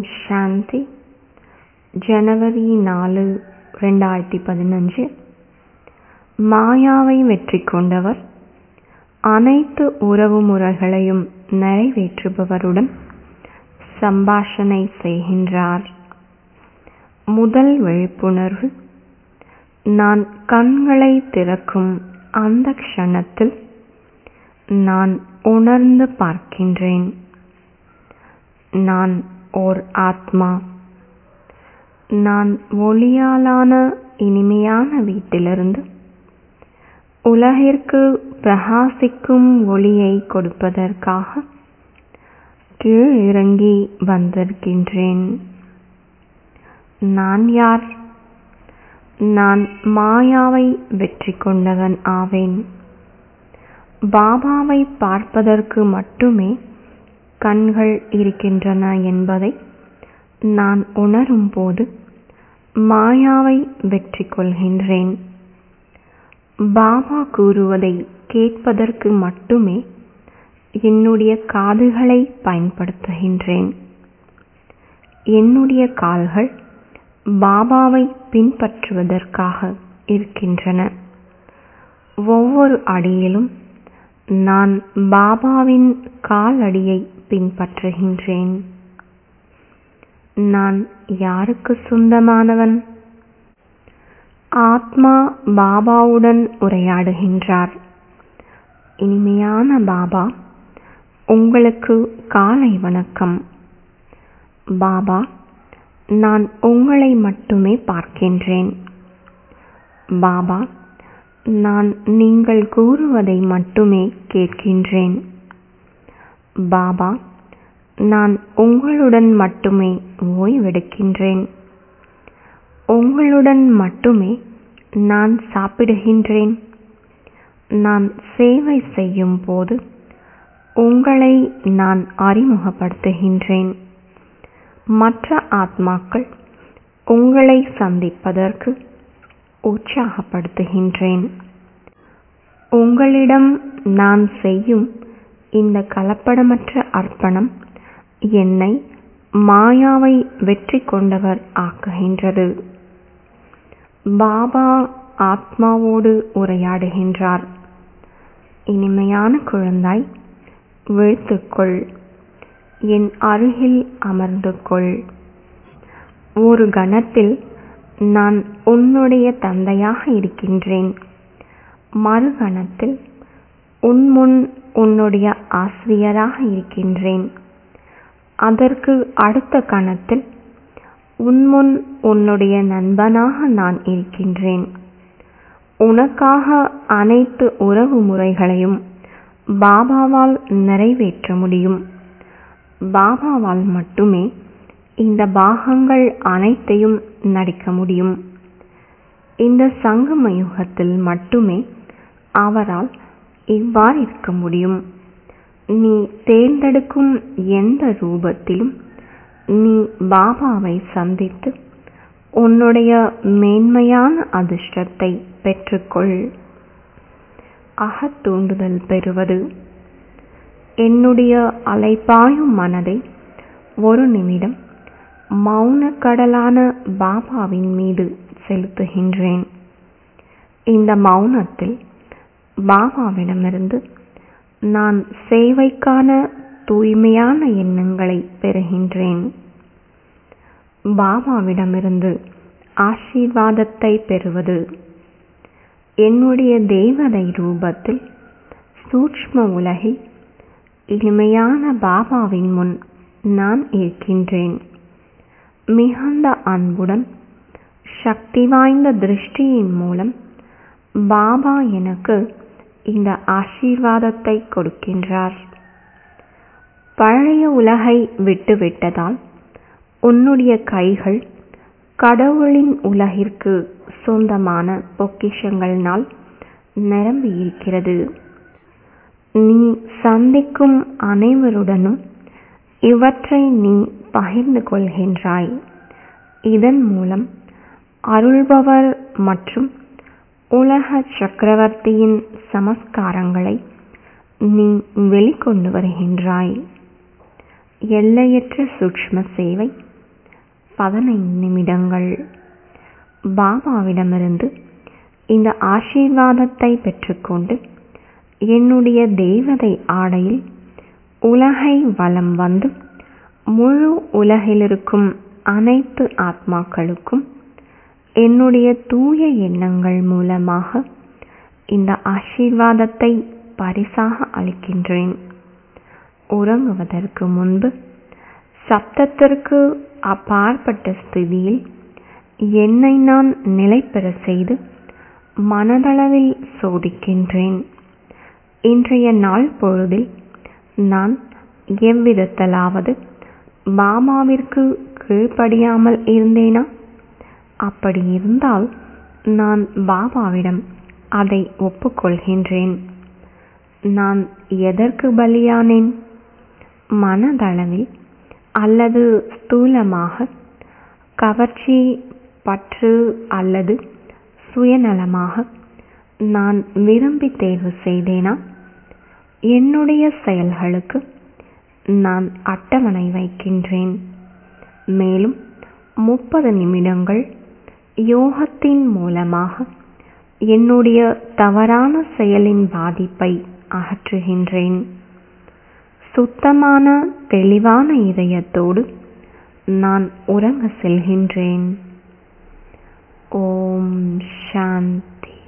சாந்தி ஜனவரி நாலு ரெண்டாயிரத்தி பதினஞ்சு மாயாவை வெற்றி கொண்டவர் அனைத்து உறவுமுறைகளையும் நிறைவேற்றுபவருடன் சம்பாஷணை செய்கின்றார் முதல் விழிப்புணர்வு நான் கண்களை திறக்கும் அந்த க்ஷணத்தில் நான் உணர்ந்து பார்க்கின்றேன் நான் ஓர் ஆத்மா நான் ஒளியாலான இனிமையான வீட்டிலிருந்து உலகிற்கு பிரகாசிக்கும் ஒளியை கொடுப்பதற்காக கீழ் இறங்கி வந்திருக்கின்றேன் நான் யார் நான் மாயாவை வெற்றி கொண்டவன் ஆவேன் பாபாவை பார்ப்பதற்கு மட்டுமே கண்கள் இருக்கின்றன என்பதை நான் உணரும் போது மாயாவை வெற்றி கொள்கின்றேன் பாபா கூறுவதை கேட்பதற்கு மட்டுமே என்னுடைய காதுகளை பயன்படுத்துகின்றேன் என்னுடைய கால்கள் பாபாவை பின்பற்றுவதற்காக இருக்கின்றன ஒவ்வொரு அடியிலும் நான் பாபாவின் காலடியை பின்பற்றுகின்றேன் நான் யாருக்கு சொந்தமானவன் ஆத்மா பாபாவுடன் உரையாடுகின்றார் இனிமையான பாபா உங்களுக்கு காலை வணக்கம் பாபா நான் உங்களை மட்டுமே பார்க்கின்றேன் பாபா நான் நீங்கள் கூறுவதை மட்டுமே கேட்கின்றேன் பாபா நான் உங்களுடன் மட்டுமே ஓய்வெடுக்கின்றேன் உங்களுடன் மட்டுமே நான் சாப்பிடுகின்றேன் நான் சேவை செய்யும் போது உங்களை நான் அறிமுகப்படுத்துகின்றேன் மற்ற ஆத்மாக்கள் உங்களை சந்திப்பதற்கு உற்சாகப்படுத்துகின்றேன் உங்களிடம் நான் செய்யும் இந்த கலப்படமற்ற அர்ப்பணம் என்னை மாயாவை வெற்றி கொண்டவர் ஆக்குகின்றது பாபா ஆத்மாவோடு உரையாடுகின்றார் இனிமையான குழந்தாய் விழுத்துக்கொள் என் அருகில் அமர்ந்து கொள் ஒரு கணத்தில் நான் உன்னுடைய தந்தையாக இருக்கின்றேன் மறுகணத்தில் உன்முன் உன்னுடைய ஆசிரியராக இருக்கின்றேன் அதற்கு அடுத்த கணத்தில் உன்முன் உன்னுடைய நண்பனாக நான் இருக்கின்றேன் உனக்காக அனைத்து உறவு முறைகளையும் பாபாவால் நிறைவேற்ற முடியும் பாபாவால் மட்டுமே இந்த பாகங்கள் அனைத்தையும் நடிக்க முடியும் இந்த சங்கம யுகத்தில் மட்டுமே அவரால் இவ்வாறு இருக்க முடியும் நீ தேர்ந்தெடுக்கும் எந்த ரூபத்திலும் நீ பாபாவை சந்தித்து உன்னுடைய மேன்மையான அதிர்ஷ்டத்தை பெற்றுக்கொள் அகத்தூண்டுதல் பெறுவது என்னுடைய அலைப்பாயும் மனதை ஒரு நிமிடம் மௌன கடலான பாபாவின் மீது செலுத்துகின்றேன் இந்த மௌனத்தில் பாபாவிடமிருந்து நான் சேவைக்கான தூய்மையான எண்ணங்களை பெறுகின்றேன் பாபாவிடமிருந்து ஆசீர்வாதத்தை பெறுவது என்னுடைய தேவதை ரூபத்தில் சூட்ச்ம உலகில் இனிமையான பாபாவின் முன் நான் இருக்கின்றேன் மிகுந்த அன்புடன் சக்தி வாய்ந்த திருஷ்டியின் மூலம் பாபா எனக்கு இந்த ஆசீர்வாதத்தை கொடுக்கின்றார் பழைய உலகை விட்டுவிட்டதால் உன்னுடைய கைகள் கடவுளின் உலகிற்கு சொந்தமான பொக்கிஷங்களினால் நிரம்பி இருக்கிறது நீ சந்திக்கும் அனைவருடனும் இவற்றை நீ பகிர்ந்து கொள்கின்றாய் இதன் மூலம் அருள்பவர் மற்றும் உலக சக்கரவர்த்தியின் சமஸ்காரங்களை நீ வெளிக்கொண்டு வருகின்றாய் எல்லையற்ற சூக்ஷ்ம சேவை பதினைந்து நிமிடங்கள் பாபாவிடமிருந்து இந்த ஆசீர்வாதத்தை பெற்றுக்கொண்டு என்னுடைய தேவதை ஆடையில் உலகை வலம் வந்து முழு உலகிலிருக்கும் அனைத்து ஆத்மாக்களுக்கும் என்னுடைய தூய எண்ணங்கள் மூலமாக இந்த ஆசீர்வாதத்தை பரிசாக அளிக்கின்றேன் உறங்குவதற்கு முன்பு சப்தத்திற்கு அப்பாற்பட்ட ஸ்திதியில் என்னை நான் நிலைபெற செய்து மனதளவில் சோதிக்கின்றேன் இன்றைய நாள் பொழுதில் நான் எவ்விதத்தலாவது பாபாவிற்கு கீழ்ப்படியாமல் இருந்தேனா அப்படி இருந்தால் நான் பாபாவிடம் அதை ஒப்புக்கொள்கின்றேன் நான் எதற்கு பலியானேன் மனதளவில் அல்லது ஸ்தூலமாக கவர்ச்சி பற்று அல்லது சுயநலமாக நான் விரும்பி தேர்வு செய்தேனா என்னுடைய செயல்களுக்கு நான் அட்டவணை வைக்கின்றேன் மேலும் முப்பது நிமிடங்கள் யோகத்தின் மூலமாக என்னுடைய தவறான செயலின் பாதிப்பை அகற்றுகின்றேன் சுத்தமான தெளிவான இதயத்தோடு நான் உறங்க செல்கின்றேன் ஓம் சாந்தி